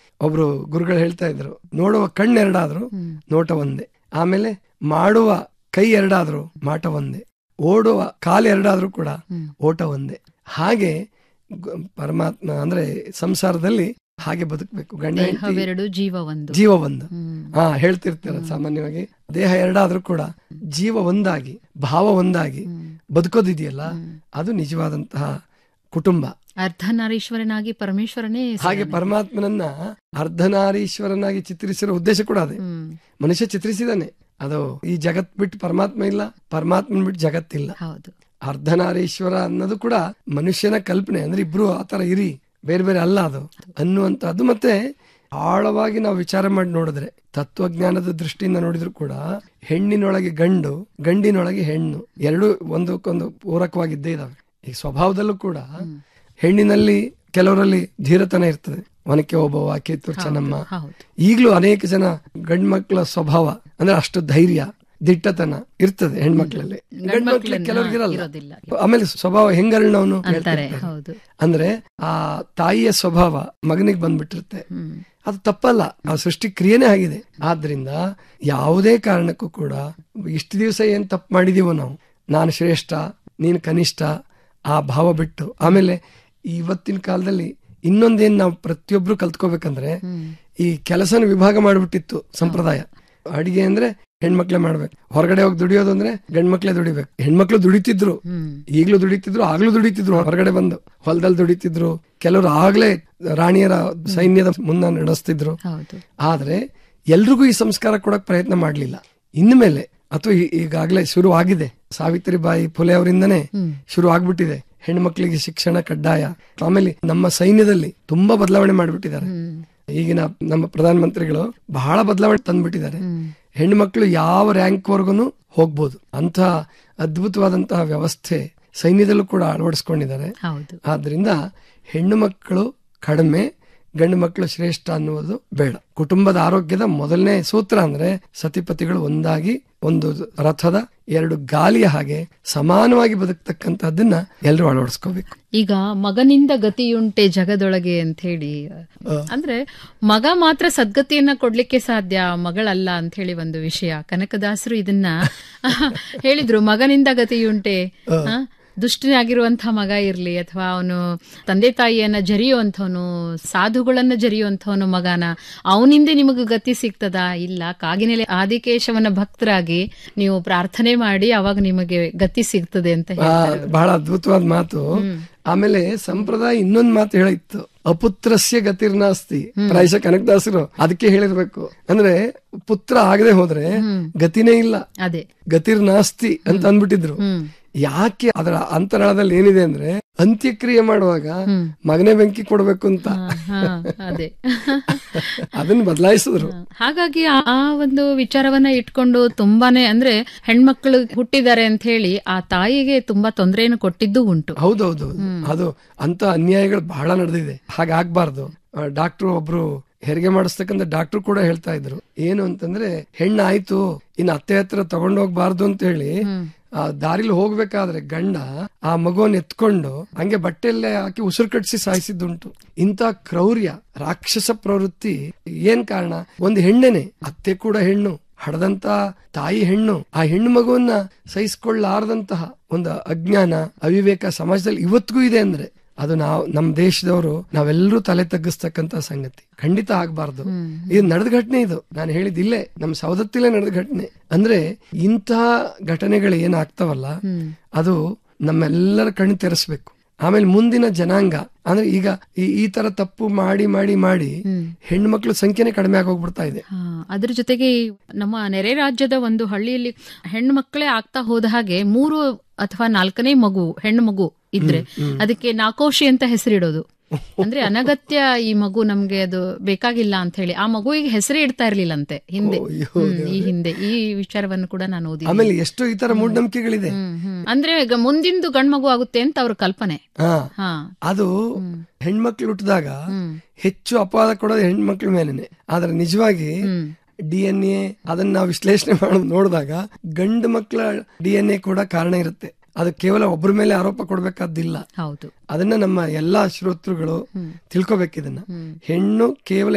ಒಬ್ರು ಗುರುಗಳು ಹೇಳ್ತಾ ಇದ್ರು ನೋಡುವ ಕಣ್ಣು ಎರಡಾದ್ರು ನೋಟ ಒಂದೇ ಆಮೇಲೆ ಮಾಡುವ ಕೈ ಎರಡಾದ್ರು ಮಾಟ ಒಂದೇ ಓಡುವ ಕಾಲು ಎರಡಾದ್ರೂ ಕೂಡ ಓಟ ಒಂದೇ ಹಾಗೆ ಗ- ಪರಮಾತ್ಮ ಅಂದ್ರೆ ಸಂಸಾರದಲ್ಲಿ ಹಾಗೆ ಬದುಕಬೇಕು ಗಂಡ ಹೆಂಡತಿ ದೇಹವೆರಡು ಜೀವ ಒಂದು ಜೀವ ಒಂದು ಹ್ಮ್. ಹಾ ಹೇಳ್ತಿರ್ತಾರ ಸಾಮಾನ್ಯವಾಗಿ ದೇಹ ಎರಡಾದ್ರೂ ಕೂಡ ಜೀವ ಒಂದಾಗಿ ಭಾವ ಒಂದಾಗಿ ಬದುಕೋದಿದೆಯಲ್ಲ ಅದು ನಿಜವಾದಂತಹ ಕುಟುಂಬ ಅರ್ಧನಾರೀಶ್ವರನಾಗಿ ಪರಮೇಶ್ವರನೇ ಹಾಗೆ ಪರಮಾತ್ಮನನ್ನ ಅರ್ಧನಾರೀಶ್ವರನಾಗಿ ಚಿತ್ರಿಸಿರೋ ಉದ್ದೇಶ ಕೂಡ ಅದೇ ಹ್ಮ್ ಮನುಷ್ಯ ಚಿತ್ರಿಸಿದಾನೆ ಅದು ಈ ಜಗತ್ ಬಿಟ್ಟು ಪರಮಾತ್ಮ ಇಲ್ಲ ಪರಮಾತ್ಮನ್ ಬಿಟ್ಟು ಜಗತ್ತಿಲ್ಲ ಹೌದು ಅರ್ಧನಾರೀಶ್ವರ ಅನ್ನೋದು ಕೂಡ ಮನುಷ್ಯನ ಕಲ್ಪನೆ ಅಂದ್ರೆ ಇಬ್ರು ಆತರ ಇರಿ ಬೇರೆ ಬೇರೆ ಅಲ್ಲ ಅದು ಅನ್ನುವಂಥದ್ದು ಮತ್ತೆ ಆಳವಾಗಿ ನಾವು ವಿಚಾರ ಮಾಡಿ ನೋಡಿದ್ರೆ ತತ್ವಜ್ಞಾನದ ದೃಷ್ಟಿಯಿಂದ ನೋಡಿದ್ರು ಕೂಡ ಹೆಣ್ಣಿನೊಳಗೆ ಗಂಡು ಗಂಡಿನೊಳಗೆ ಹೆಣ್ಣು ಎರಡು ಒಂದಕ್ಕೊಂದು ಪೂರಕವಾಗಿದ್ದೇ ಇದಾವೆ ಈ ಸ್ವಭಾವದಲ್ಲೂ ಕೂಡ ಹೆಣ್ಣಿನಲ್ಲಿ ಕೆಲವರಲ್ಲಿ ಧೀರತನ ಇರ್ತದೆ ಒನಕೆ ಓಬವ್ವ ಕಿತ್ತೂರು ಚೆನ್ನಮ್ಮ ಹೌದು ಈಗಲೂ ಅನೇಕ ಜನ ಗಂಡ್ಮಕ್ಳ ಸ್ವಭಾವ ಅಂದ್ರೆ ಅಷ್ಟು ಧೈರ್ಯ ದಿಟ್ಟತನ ಇರ್ತದೆ ಹೆಣ್ಮಕ್ಳಲ್ಲಿ ಗಂಡ್ಮಕ್ಳಿಗೆ ಕೆಲವ್ರಿಗಿರಲ್ಲ ಇರೋದಿಲ್ಲ ಆಮೇಲೆ ಸ್ವಭಾವ ಹೆಂಗರ್ಣವನು ಅಂತಾರೆ ಹೌದು ಅಂದ್ರೆ ಆ ತಾಯಿಯ ಸ್ವಭಾವ ಮಗನಿಗೆ ಬಂದ್ಬಿಟ್ಟಿರುತ್ತೆ ಹ್ಮ್ ಅದು ತಪ್ಪಲ್ಲ ಆ ಸೃಷ್ಟಿ ಕ್ರಿಯೆನೇ ಆಗಿದೆ ಆದ್ರಿಂದ ಯಾವುದೇ ಕಾರಣಕ್ಕೂ ಕೂಡ ಇಷ್ಟು ದಿವಸ ಏನ್ ತಪ್ಪು ಮಾಡಿದೀವೋ ನಾವು ನಾನು ಶ್ರೇಷ್ಠ ನೀನು ಕನಿಷ್ಠ ಆ ಭಾವ ಬಿಟ್ಟು ಆಮೇಲೆ ಇವತ್ತಿನ ಕಾಲದಲ್ಲಿ ಇನ್ನೊಂದೇನ್ ನಾವು ಪ್ರತಿಯೊಬ್ರು ಕಲ್ತ್ಕೋಬೇಕಂದ್ರೆ ಈ ಕೆಲಸನ ವಿಭಾಗ ಮಾಡ್ಬಿಟ್ಟಿತ್ತು ಸಂಪ್ರದಾಯ ಅಡಿಗೆ ಅಂದ್ರೆ ಹೆಣ್ಮಕ್ಳೇ ಮಾಡ್ಬೇಕು ಹೊರಗಡೆ ಹೋಗಿ ದುಡಿಯೋದು ಅಂದ್ರೆ ಗಂಡ್ಮಕ್ಳೇ ದುಡಿಬೇಕು ಹೆಣ್ಮಕ್ಳು ದುಡಿತಿದ್ರು ಹ್ಮ್ ಈಗ್ಲೂ ದುಡಿತಿದ್ರು ಆಗ್ಲೂ ದುಡಿತಿದ್ರು ಹೊರಗಡೆ ಬಂದು ಹೊಲದಲ್ಲಿ ದುಡಿತಿದ್ರು ಕೆಲವರು ಆಗ್ಲೇ ರಾಣಿಯರ ಸೈನ್ಯದ ಮುನ್ನ ನಡೆಸ್ತಿದ್ರು ಹೌದು ಆದ್ರೆ ಎಲ್ರಿಗೂ ಈ ಸಂಸ್ಕಾರ ಕೊಡಕ್ ಪ್ರಯತ್ನ ಮಾಡ್ಲಿಲ್ಲ ಇನ್ಮೇಲೆ ಅಥವಾ ಈ- ಈಗಾಗ್ಲೇ ಶುರು ಆಗಿದೆ ಸಾವಿತ್ರಿಬಾಯಿ ಫುಲೆ ಅವರಿಂದನೇ ಶುರು ಆಗ್ಬಿಟ್ಟಿದೆ ಹೆಣ್ಮಕ್ಳಿಗೆ ಶಿಕ್ಷಣ ಕಡ್ಡಾಯ ಆಮೇಲೆ ನಮ್ಮ ಸೈನ್ಯದಲ್ಲಿ ತುಂಬಾ ಬದಲಾವಣೆ ಮಾಡ್ಬಿಟ್ಟಿದ್ದಾರೆ ಈಗಿನ ನಮ್ಮ ಪ್ರಧಾನಮಂತ್ರಿಗಳು ಬಹಳ ಬದಲಾವಣೆ ತಂದ್ಬಿಟ್ಟಿದ್ದಾರೆ ಹೆಣ್ಮಕ್ಳು ಯಾವ ರ್ಯಾಂಕ್ ವರ್ಗುನು ಹೋಗ್ಬೋದು ಅಂತ ಅದ್ಭುತವಾದಂತಹ ವ್ಯವಸ್ಥೆ ಸೈನ್ಯದಲ್ಲೂ ಕೂಡ ಅಳವಡಿಸ್ಕೊಂಡಿದ್ದಾರೆ ಹೌದು ಆದ್ರಿಂದ ಹೆಣ್ಣು ಮಕ್ಕಳು ಕಡಿಮೆ ಗಂಡು ಮಕ್ಕಳು ಶ್ರೇಷ್ಠ ಅನ್ನುವುದು ಬೇಡ ಕುಟುಂಬದ ಆರೋಗ್ಯದ ಮೊದಲನೇ ಸೂತ್ರ ಅಂದ್ರೆ ಸತಿಪತಿಗಳು ಒಂದಾಗಿ ಒಂದು ರಥದ ಎರಡು ಗಾಲಿಯ ಹಾಗೆ ಸಮಾನವಾಗಿ ಬದುಕ್ತಕ್ಕಂತಹದ್ದನ್ನ ಎಲ್ಲರೂ ಅಳವಡಿಸ್ಕೋಬೇಕು ಈಗ ಮಗನಿಂದ ಗತಿಯುಂಟೆ ಜಗದೊಳಗೆ ಅಂತ ಹೇಳಿ ಅಂದ್ರೆ ಮಗ ಮಾತ್ರ ಸದ್ಗತಿಯನ್ನ ಕೊಡ್ಲಿಕ್ಕೆ ಸಾಧ್ಯ ಮಗಳಲ್ಲ ಅಂತ ಹೇಳಿ ಒಂದು ವಿಷಯ ಕನಕದಾಸರು ಇದನ್ನ ಹೇಳಿದ್ರು ಮಗನಿಂದ ಗತಿಯುಂಟೆ ಆ, ದುಷ್ಟನಾಗಿರುವಂತಹ ಮಗ ಇರ್ಲಿ ಅಥವಾ ಅವನು ತಂದೆ ತಾಯಿಯನ್ನ ಜರಿಯುವಂಥವನು ಸಾಧುಗಳನ್ನ ಜರಿಯುವಂಥವನು ಮಗನ ಅವನಿಂದ ನಿಮಗೆ ಗತಿ ಸಿಗ್ತದಾ ಇಲ್ಲ ಕಾಗಿನೆಲೆ ಆದಿಕೇಶವನ ಭಕ್ತರಾಗಿ ನೀವು ಪ್ರಾರ್ಥನೆ ಮಾಡಿ ಅವಾಗ ನಿಮಗೆ ಗತಿ ಸಿಗ್ತದೆ ಅಂತ ಆ, ಹೇಳಿ ಬಹಳ ಅದ್ಭುತವಾದ ಮಾತು ಆಮೇಲೆ ಸಂಪ್ರದಾಯ ಇನ್ನೊಂದ್ ಮಾತು ಹೇಳಿತ್ತು ಅಪುತ್ರಸ್ಯ ಗತಿರ್ನಾಸ್ತಿ ಪ್ರಾಯಶಃ ಕನಕದಾಸರು ಅದಕ್ಕೆ ಹೇಳಿರ್ಬೇಕು ಅಂದ್ರೆ ಪುತ್ರ ಆಗದೆ ಹೋದ್ರೆ ಗತಿನೇ ಇಲ್ಲ ಅದೇ ಗತಿರ್ನಾಸ್ತಿ ಅಂತ ಅಂದ್ಬಿಟ್ಟಿದ್ರು ಹ್ಮ್ ಯಾಕೆ ಅದರ ಅಂತರಾಳದಲ್ಲಿ ಏನಿದೆ ಅಂದ್ರೆ ಅಂತ್ಯಕ್ರಿಯೆ ಮಾಡುವಾಗ ಮಗನೇ ಬೆಂಕಿ ಕೊಡ್ಬೇಕು ಅಂತ ಹಾ, ಅದೇ ಅದನ್ನ ಬದಲಾಯಿಸಿದ್ರು ಹಾಗಾಗಿ ಆ ಆ ಒಂದು ವಿಚಾರವನ್ನ ಇಟ್ಕೊಂಡು ತುಂಬಾನೇ ಅಂದ್ರೆ ಹೆಣ್ಮಕ್ಳು ಹುಟ್ಟಿದ್ದಾರೆ ಅಂತ ಹೇಳಿ ಆ ತಾಯಿಗೆ ತುಂಬಾ ತೊಂದರೆಯನ್ನು ಕೊಟ್ಟಿದ್ದು ಉಂಟು ಹೌದೌದು ಅದು ಅಂತ ಅನ್ಯಾಯಗಳು ಬಹಳ ನಡೆದಿದೆ ಹಾಗಾಗ್ಬಾರ್ದು ಡಾಕ್ಟರ್ ಒಬ್ರು ಹೆರಿಗೆ ಮಾಡಿಸ್ತಕ್ಕಂಥ ಡಾಕ್ಟರ್ ಕೂಡ ಹೇಳ್ತಾ ಇದ್ರು ಏನು ಅಂತಂದ್ರೆ ಹೆಣ್ಣು ಆಯ್ತು ಇನ್ನು ಅತ್ತೆ ಹತ್ರ ತಗೊಂಡೋಗ್ಬಾರ್ದು ಅಂತ ಹೇಳಿ ಆ ದಾರಿಲಿ ಹೋಗ್ಬೇಕಾದ್ರೆ ಗಂಡ ಆ ಮಗುವನ್ನ ಎತ್ಕೊಂಡು ಹಂಗೆ ಬಟ್ಟೆಲ್ಲೇ ಹಾಕಿ ಉಸಿರು ಕಟ್ಟಿಸಿ ಸಾಯಿಸಿದ್ದುಂಟು ಇಂಥ ಕ್ರೌರ್ಯ ರಾಕ್ಷಸ ಪ್ರವೃತ್ತಿ ಏನ್ ಕಾರಣ ಒಂದು ಹೆಣ್ಣೆನೆ ಅತ್ತೆ ಕೂಡ ಹೆಣ್ಣು ಹಡದಂತ ತಾಯಿ ಹೆಣ್ಣು ಆ ಹೆಣ್ಣು ಮಗುವನ್ನ ಸಹಿಸಿಕೊಳ್ಳಾರದಂತಹ ಒಂದು ಅಜ್ಞಾನ ಅವಿವೇಕ ಸಮಾಜದಲ್ಲಿ ಇವತ್ತಿಗೂ ಇದೆ ಅಂದ್ರೆ ಅದು ನಾವು ನಮ್ಮ ದೇಶದವರು ನಾವೆಲ್ಲರೂ ತಲೆ ತಗ್ಗಿಸ್ತಕ್ಕಂತ ಸಂಗತಿ ಖಂಡಿತ ಆಗ್ಬಾರ್ದು ಇದು ನಡೆದ ಘಟನೆ ಇದು ನಾನು ಹೇಳಿದಿಲ್ಲೇ ನಮ್ಮ ಸವದತ್ತಿಲೇ ನಡೆದ ಘಟನೆ ಅಂದ್ರೆ ಇಂತಹ ಘಟನೆಗಳು ಏನಾಗ್ತಾವಲ್ಲ ಅದು ನಮ್ಮೆಲ್ಲರ ಕಣ್ಣು ತೆರೆಸ್ಬೇಕು ಆಮೇಲೆ ಮುಂದಿನ ಜನಾಂಗ ಅಂದ್ರೆ ಈಗ ಈ ಈ ತರ ತಪ್ಪು ಮಾಡಿ ಮಾಡಿ ಮಾಡಿ ಹೆಣ್ಮಕ್ಳ ಸಂಖ್ಯೆನೇ ಕಡಿಮೆ ಆಗೋಗ್ಬಿಡ್ತಾ ಇದೆ ಹಾ, ಅದ್ರ ಜೊತೆಗೆ ಈ ನಮ್ಮ ನೆರೆ ರಾಜ್ಯದ ಒಂದು ಹಳ್ಳಿಯಲ್ಲಿ ಹೆಣ್ಣು ಮಕ್ಕಳೇ ಆಗ್ತಾ ಹೋದ ಹಾಗೆ ಮೂರು ಅಥವಾ ನಾಲ್ಕನೇ ಮಗು ಹೆಣ್ಣು ಮಗು ಇದ್ರೆ ಅದಕ್ಕೆ ನಾಕೋಶಿ ಅಂತ ಹೆಸರಿಡೋದು ಅಂದ್ರೆ ಅನಗತ್ಯ ಈ ಮಗು ನಮ್ಗೆ ಅದು ಬೇಕಾಗಿಲ್ಲ ಅಂತ ಹೇಳಿ ಆ ಮಗುವಿಗೆ ಹೆಸರೇ ಇಡ್ತಾ ಇರ್ಲಿಲ್ಲಂತೆ ಹಿಂದೆ ಹ್ಮ್, ಈ ಹಿಂದೆ ಈ ವಿಚಾರವನ್ನು ಕೂಡ ನಾನು ಓದಿ ಆಮೇಲೆ ಎಷ್ಟು ಈ ತರ ಮೂಢನಂಬಿಕೆಗಳಿದೆ ಅಂದ್ರೆ ಈಗ ಮುಂದಿಂದು ಗಂಡ್ ಮಗು ಆಗುತ್ತೆ ಅಂತ ಅವ್ರ ಕಲ್ಪನೆ ಹಾ ಹಾ ಅದು ಹೆಣ್ಮಕ್ಳು ಹುಟ್ಟಿದಾಗ ಹೆಚ್ಚು ಅಪವಾದ ಕೊಡೋದು ಹೆಣ್ಮಕ್ಳ ಮೇಲೇನೆ ಆದ್ರೆ ನಿಜವಾಗಿ ಡಿ ಎನ್ ಎ ಅದನ್ನ ನಾವು ವಿಶ್ಲೇಷಣೆ ಮಾಡೋದು ನೋಡಿದಾಗ ಗಂಡು ಮಕ್ಕಳ ಡಿ ಎನ್ ಎ ಕೂಡ ಕಾರಣ ಇರುತ್ತೆ ಅದು ಕೇವಲ ಒಬ್ಬರ ಮೇಲೆ ಆರೋಪ ಕೊಡ್ಬೇಕಾದಿಲ್ಲ ಹೌದು ಅದನ್ನ ನಮ್ಮ ಎಲ್ಲಾ ಶ್ರೋತೃಗಳು ತಿಳ್ಕೊಬೇಕಿದನ್ನ ಹೆಣ್ಣು ಕೇವಲ